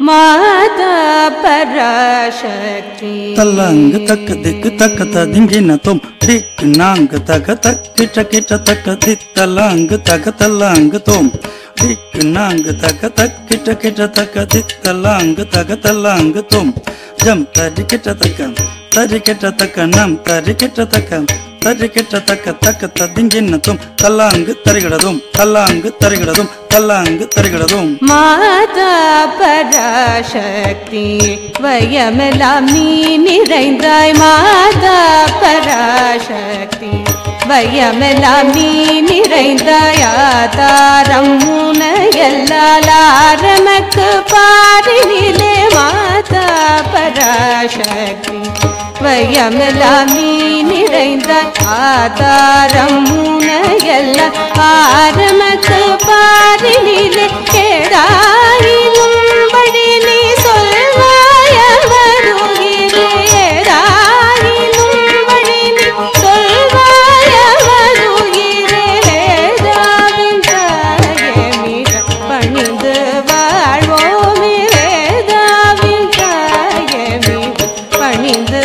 மாதா பராசக்தி தல்லாங்கு தக்க திக்கு தக்க ததிஞ்சின தொம் திக்கு நாங்கு தக தக்கிட்ட கிட்ட தக்க தித்தலாங்கு தக தல்லாங்கு தோம் திக்கு நாங்கு தக தக்கிட்ட கிட்ட தக்க தித்தலாங்கு தக தல்லாங்கு தோம் ஜம் தரி கிட்ட தக்க தரி கிட்ட தக்க நம் தரி கிட்ட தக்க தரி கிட்ட தக்க தக்க ததிஞ்சின தொம் தல்லாங்கு தருகிடதும் தல்லாங்கு தருகிடதும் தல்லாங்கு தருகிடதும் மாதா பராசக்தி வயமெல்லாம் நீ நிறைந்தாய் மாதா பராசக்தி வயமெல்லாம் நீ நிறைந்தாய் ஆதாரம் முனையல்லால் ஆரமக்கு பாரினிலே மாதா பராசக்தி வயமெல்லாம் நீ நிறைந்தாய் ஆதாரம் முனையெல்லாம் ஆரமக்கு பாரினிலே ஏதாயினும் வழி நீ சொல்வாய வருகிறே ஏதாயினும் வழி நீ சொல்வாய வருகிறே வேதாவின் தாயே மிக பணிந்து வாழ்வோமே வேதாவின் தாயே மிக பணிந்து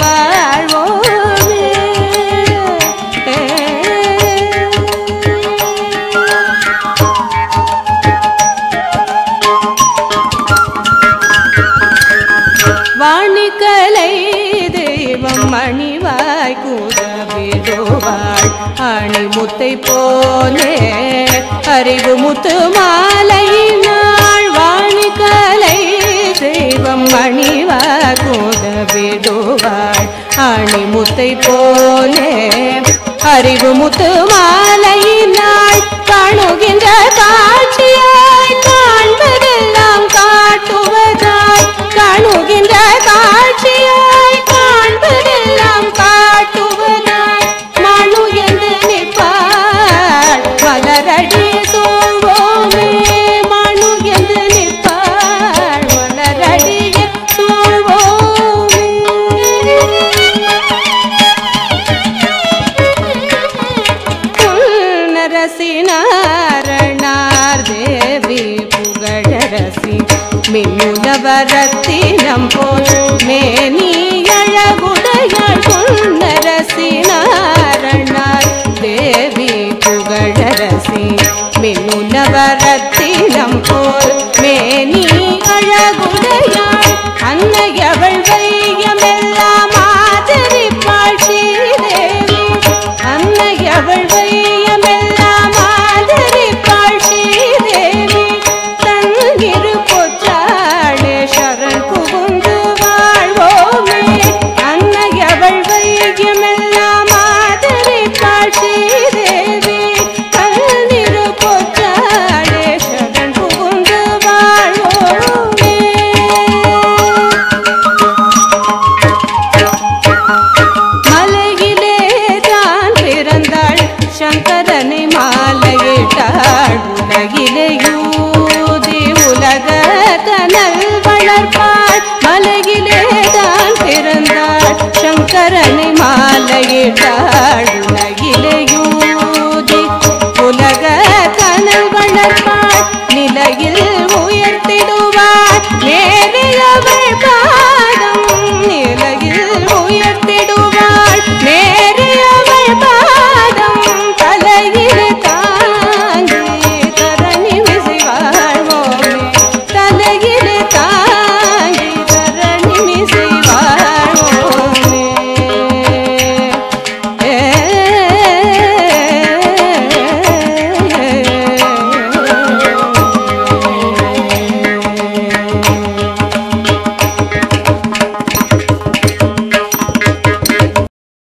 வாழ்வோமே வாணிக்கலை தெய்வம் மணிவாய் கூறவிடுவாள் அணிமுத்தை போலே அறிவு முத்து மாலையினாள் வாணிக்கலை தெய்வம் மணிவாய் கூறவிடுவாள் அணிமுத்தை போலே அறிவு முத்து மாலையினாள் காணுகின்ற காட்சியாய் காண்பதெல்லாம் காட்டுவதாய் காணுகின்ற காட்சியாய் காண்பதெல்லாம் காட்டுவதாய் மனு என்று நிற்பாள் மலரடி சூழ்வோமே மனு என்று நிற்பாள் மலரடி நரசினாரணார் தேவி புகழரசி மின்னுலவரத்தினம் போல் மேனி அழகுடையாள் நரசினாரணார் தேவி புகழரசி மின்னுலவரத்தினம் போல் மேனி அழகுடையாள் அன்னையவள் வையமெல்லாம் ஆதரிப்பாள் ஸ்ரீதேவி அன்னையவள் வையமெல்லாம் ஆதரிப்பாள் ஸ்ரீதேவி தன்னிரு பொற்றாளே சரண் புகுந்து வாழ்வோமே அன்னையவள் வையமெல்லாம் ஆதரிப்பாள் ஸ்ரீதேவி தன்னிரு பொற்றாளே சரண் புகுந்து வாழ்வோமே மலையிலே தான் பிறந்தாள் சங்கரனை மாலையிட்டாள் உலகிலே யூதி உலக கனல் வளர்ப்பாள் மலையிலே தான் பிறந்தாள் சங்கரனை மாலையிட்டாள்